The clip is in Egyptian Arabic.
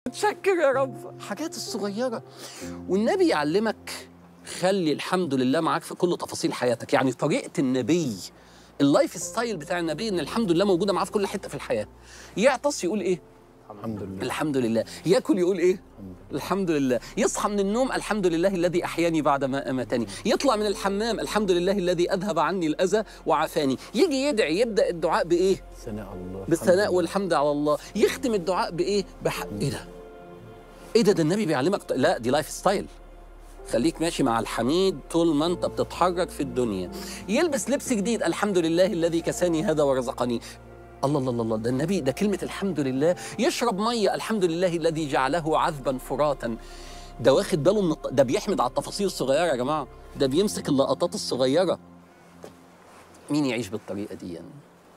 متشكر يا رب حاجات الصغيره والنبي يعلمك خلي الحمد لله معاك في كل تفاصيل حياتك يعني طريقه النبي اللايف ستايل بتاع النبي ان الحمد لله موجوده معاه في كل حته في الحياه يعطس يقول ايه الحمد لله الحمد لله ياكل يقول ايه الحمد لله يصحى من النوم الحمد لله الذي احياني بعد ما اماتني يطلع من الحمام الحمد لله الذي اذهب عني الاذى وعافاني يجي يدعي يبدا الدعاء بايه ثناء الله بالثناء والحمد على الله يختم الدعاء بايه بح... ايه ده ايه ده ده النبي بيعلمك لا دي لايف ستايل خليك ماشي مع الحميد طول ما انت بتتحرك في الدنيا يلبس لبس جديد الحمد لله الذي كساني هذا ورزقني الله الله الله الله ده النبي ده كلمة الحمد لله يشرب مية الحمد لله الذي جعله عذبا فراتا ده واخد باله من الط- ده بيحمد على التفاصيل الصغيرة يا جماعة ده بيمسك اللقطات الصغيرة مين يعيش بالطريقة دي يعني؟